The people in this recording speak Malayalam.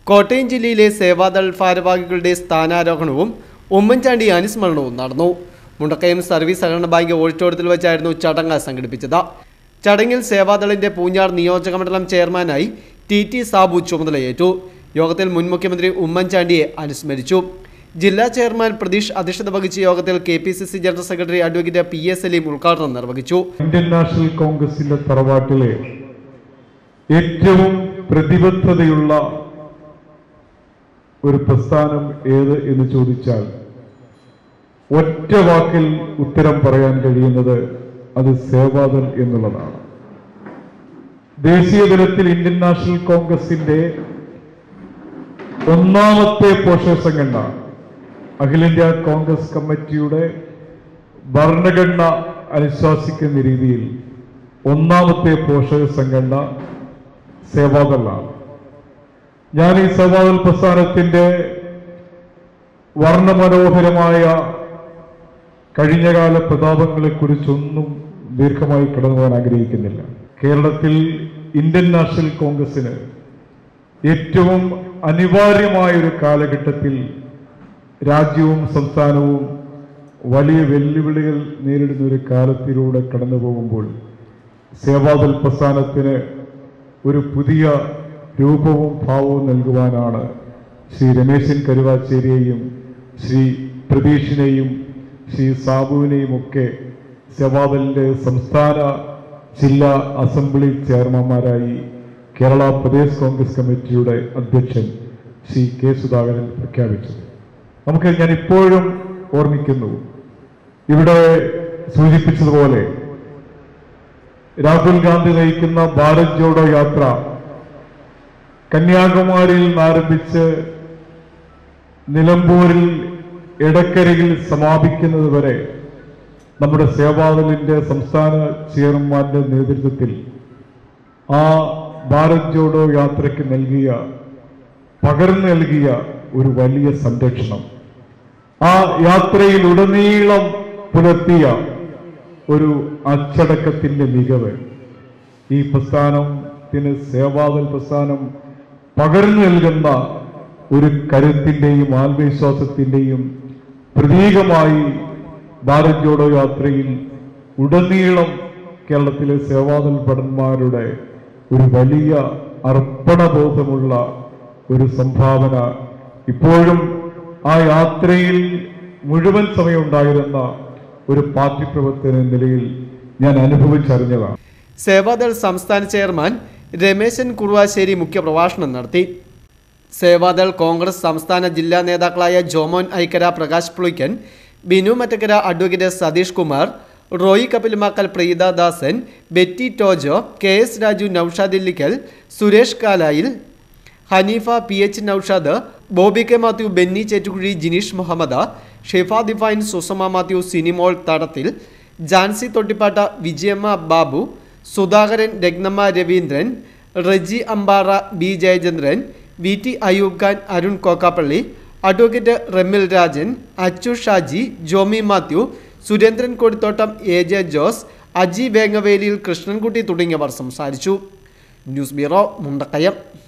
കോട്ടയം ജില്ലയിലെ സേവാദൾ ഭാരവാഹികളുടെ സ്ഥാനാരോഹണവും ഉമ്മൻചാണ്ടി അനുസ്മരണവും നടന്നു മുണ്ടക്കയം സർവീസ് സഹകരണ ബാങ്ക് ഓഡിറ്റോറിയത്തിൽ വെച്ചായിരുന്നു ചടങ്ങ് സംഘടിപ്പിച്ചത് ചടങ്ങിൽ സേവാദളിന്റെ പൂഞ്ഞാർ നിയോജകമണ്ഡലം ചെയർമാനായി ടി ടി സാബു ചുമതലയേറ്റു യോഗത്തിൽ മുൻ മുഖ്യമന്ത്രി ഉമ്മൻചാണ്ടിയെ അനുസ്മരിച്ചു ജില്ലാ ചെയർമാൻ പ്രതീഷ് അധ്യക്ഷത വഹിച്ച യോഗത്തിൽ K P C C general secretary advocate P S Saleem ഉദ്ഘാടനം നിർവഹിച്ചു ഇന്ത്യൻ നാഷണൽ കോൺഗ്രസിന്റെ തറവാട്ടിലെ ഏറ്റവും പ്രതിബദ്ധതയുള്ള ഒരു പ്രസ്ഥാനം ഏത് എന്ന് ചോദിച്ചാൽ ഒറ്റ വാക്കിൽ ഉത്തരം പറയാൻ കഴിയുന്നത് അത് സേവാദൾ എന്നുള്ളതാണ് ദേശീയ തലത്തിൽ ഇന്ത്യൻ നാഷണൽ കോൺഗ്രസിന്റെ ഒന്നാമത്തെ പോഷക സംഘടന അഖിലേന്ത്യാ കോൺഗ്രസ് കമ്മിറ്റിയുടെ ഭരണഘടന അനുശാസിക്കുന്ന രീതിയിൽ ഒന്നാമത്തെ പോഷക സംഘടന സേവാദളാണ് ഞാൻ ഈ സേവാദൾ പ്രസ്ഥാനത്തിന്റെ വർണ്ണമനോഹരമായ കഴിഞ്ഞകാല പ്രതാപങ്ങളെ കുറിച്ചൊന്നും ദീർഘമായി കടന്നു പോകാൻ ആഗ്രഹിക്കുന്നില്ല കേരളത്തിൽ ഇന്ത്യൻ നാഷണൽ കോൺഗ്രസിന് ഏറ്റവും അനിവാര്യമായ ഒരു കാലഘട്ടത്തിൽ രാജ്യവും സംസ്ഥാനവും വലിയ വെല്ലുവിളികൾ നേരിടുന്ന ഒരു കാലത്തിലൂടെ കടന്നു പോകുമ്പോൾ സേവാദൽ പ്രസ്ഥാനത്തിന് ഒരു പുതിയ രൂപവും ഭാവവും നൽകുവാനാണ് ശ്രീ രമേശൻ കരുവാച്ചേരിയെയും ശ്രീ പ്രതീഷിനെയും ശ്രീ സാബുവിനെയും ഒക്കെ സേവാദലിന്റെ സംസ്ഥാന ജില്ലാ അസംബ്ലി ചെയർമാൻമാരായി കേരള പ്രദേശ് കോൺഗ്രസ് കമ്മിറ്റിയുടെ അധ്യക്ഷൻ ശ്രീ കെ സുധാകരൻ പ്രഖ്യാപിച്ചത് നമുക്ക് ഞാൻ ഇപ്പോഴും ഓർമ്മിക്കുന്നു ഇവിടെ സൂചിപ്പിച്ചതുപോലെ രാഹുൽ ഗാന്ധി നയിക്കുന്ന ഭാരത് ജോഡോ യാത്ര കന്യാകുമാരിയിൽ നിന്ന് ആരംഭിച്ച് നിലമ്പൂരിൽ ഇടക്കരയിൽ സമാപിക്കുന്നത് വരെ നമ്മുടെ സേവാദലിന്റെ സംസ്ഥാന ചെയർമാന്റെ നേതൃത്വത്തിൽ ആ ഭാരത് ജോഡോ യാത്രയ്ക്ക് നൽകിയ പകർന്നു നൽകിയ ഒരു വലിയ സംരക്ഷണം ആ യാത്രയിൽ ഉടനീളം പുലർത്തിയ ഒരു അച്ചടക്കത്തിന്റെ മികവ് ഈ പ്രസ്ഥാനത്തിന് സേവാദൽ പ്രസ്ഥാനം പകർന്നു നൽകുന്ന ഒരു കരുത്തിന്റെയും ആത്മവിശ്വാസത്തിന്റെയും പ്രതീകമായി ഭാരത് ജോഡോ യാത്രയിൽ ഉടനീളം കേരളത്തിലെ സേവാദൽ ഭടന്മാരുടെ ഒരു വലിയ അർപ്പണബോധമുള്ള ഒരു സംഭാവന ഇപ്പോഴും ആ യാത്രയിൽ മുഴുവൻ സമയം ഉണ്ടായിരുന്ന ഒരു പാർട്ടി പ്രവർത്തന എന്ന നിലയിൽ ഞാൻ അനുഭവിച്ചറിഞ്ഞതാണ് സേവാദൾ സംസ്ഥാന ചെയർമാൻ രമേശൻ കുറുവാശ്ശേരി മുഖ്യപ്രഭാഷണം നടത്തി സേവാദൾ കോൺഗ്രസ് സംസ്ഥാന ജില്ലാ നേതാക്കളായ Jomon Aikkara Prakash Pulikkan Binu Mattakkara advocate Satheesh Kumar Roy Kapilmakkal Preethadasan Betty Tojo K S Raju Naushad Illikkal Suresh Kalayil Haneefa P H Naushad Bobby K Mathew Benny Chettukuzhi Jineesh Muhammad Shefa ദിഫൈൻ Susama Mathew Sinimol Thadathil Jancy Thottippatta Vijayamma Babu Sudhakaran Rathnamma Raveendran Reji Ambara B Jayachandran V T Ayoob Khan Arun Kokkappally advocate Remil Rajan Achu Shaji Jomy Mathew Surendran Kodithottam A J Jose Aji Vengavelil Krishnankutty തുടങ്ങിയവർ സംസാരിച്ചു ന്യൂസ് ബ്യൂറോ മുണ്ടക്കയം